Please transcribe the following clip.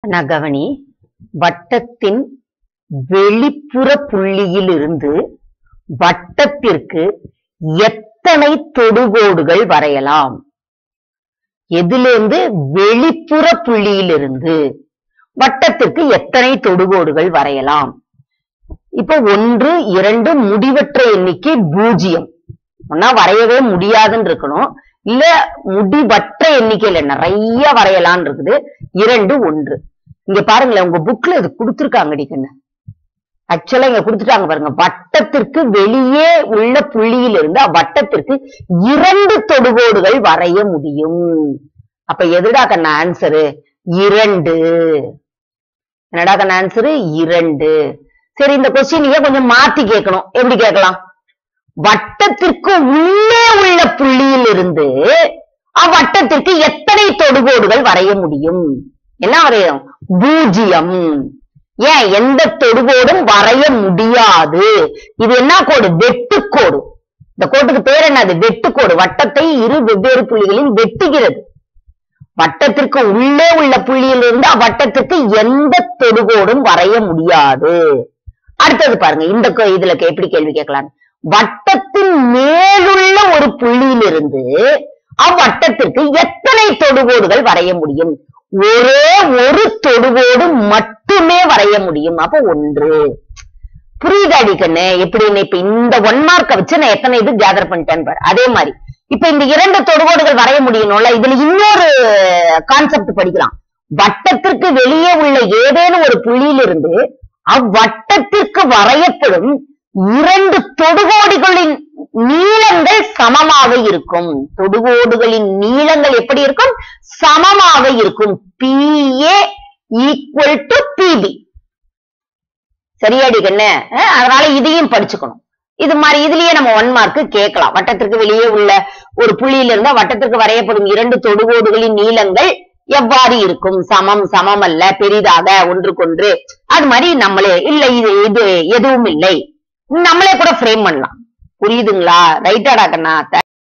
நான் கவனி வட்டத்தின் வெளிப்புற புள்ளியிலிருந்து வட்டத்திற்கு எத்தனை தொடுகோடுகள் வரையலாம் எதிலிருந்து வெளிப்புற புள்ளியிலிருந்து வட்டத்திற்கு எத்தனை தொடுகோடுகள் வரையலாம் இப்ப ஒன்று இரண்டு முடிவற்ற எண்ணிக்கை பூஜ்ஜியம் ஒன்னா வரையவே முடியாதுன்னு இருக்கணும் இல்ல முடிவற்ற எண்ணிக்கையில நிறைய வரையலாம்னு இருக்குது இரண்டு ஒன்று இங்க பாருங்களேன் உங்க புக்ல இது கொடுத்துருக்காங்கடி கண்ணு ஆக்சுவலா இங்க கொடுத்துட்டாங்க பாருங்க வட்டத்திற்கு வெளியே உள்ள புள்ளியில் இருந்து அவ்வட்டத்திற்கு இரண்டு தொடுகோடுகள் வரைய முடியும் அப்ப எதுடா கண்ண ஆன்சரு இரண்டு என்னடா கண்ண ஆன்சரு இரண்டு சரி இந்த கொஸ்டின் கொஞ்சம் மாத்தி கேட்கணும் எப்படி கேட்கலாம் வட்டத்திற்கு உள்ளே உள்ள புள்ளியில் இருந்து அவ்வட்டத்திற்கு எத்தனை தொடுகோடுகள் வரைய முடியும் என்ன வரையும் பூஜ்ஜியம் ஏன் எந்த தொடுகோடும் வரைய முடியாது இது என்ன கோடு வெட்டுக்கோடு இந்த கோட்டுக்கு பேர் என்னது வெட்டுக்கோடு வட்டத்தை இரு வெவ்வேறு புள்ளிகளில் வெட்டுகிறது வட்டத்திற்கு உள்ளே உள்ள புள்ளியிலிருந்து அவ்வட்டத்திற்கு எந்த தொடுகோடும் வரைய முடியாது அடுத்தது பாருங்க இந்த கொ- இதுல கே- எப்படி கேள்வி கேட்கலாம் வட்டத்தின் மேலுள்ள ஒரு புள்ளியிலிருந்து அவ்வட்டத்திற்கு எத்தனை தொடுகோடுகள் வரைய முடியும் ஒரே ஒரு தொடுகோடு மட்டுமே வரைய முடியும் அப்ப ஒன்று புரியுதாடி கண்ணு எப்படின்னு இப்ப இந்த ஒன் மார்க்க வச்சு நான் எத்தனை இது கேதர் பண்ணிட்டேன் பாரு அதே மாதிரி இப்ப இந்த இரண்டு தொடுகோடுகள் வரைய முடியணும்ல இதுல இன்னொரு கான்செப்ட் படிக்கலாம் வட்டத்திற்கு வெளியே உள்ள ஏதேனும் ஒரு புள்ளியிலிருந்து அவ்வட்டத்திற்கு வரையப்படும் இரண்டு தொடுகோடுகளின் நீளங்கள் சமமாக இருக்கும் தொடுகோடுகளின் நீளங்கள் எப்படி இருக்கும் சமமாக இருக்கும் பிஏ ஈக்குவல் டு பிபி சரியாடி கண்ணு அஹ் அதனால இதையும் படிச்சுக்கணும் இது மாதிரி இதுலயே நம்ம ஒன் மார்க் கேட்கலாம் வட்டத்திற்கு வெளியே உள்ள ஒரு புள்ளியில இருந்தா வட்டத்திற்கு வரையப்படும் இரண்டு தொடுகோடுகளின் நீளங்கள் எவ்வாறு இருக்கும் சமம் சமம் அல்ல பெரிதாக ஒன்றுக்கொன்று அது மாதிரி நம்மளே இல்ல இது இது எதுவும் இல்லை நம்மளே கூட ஃப்ரேம் பண்ணலாம் புரியுதுங்களா ரைட்டாடா கண்ணா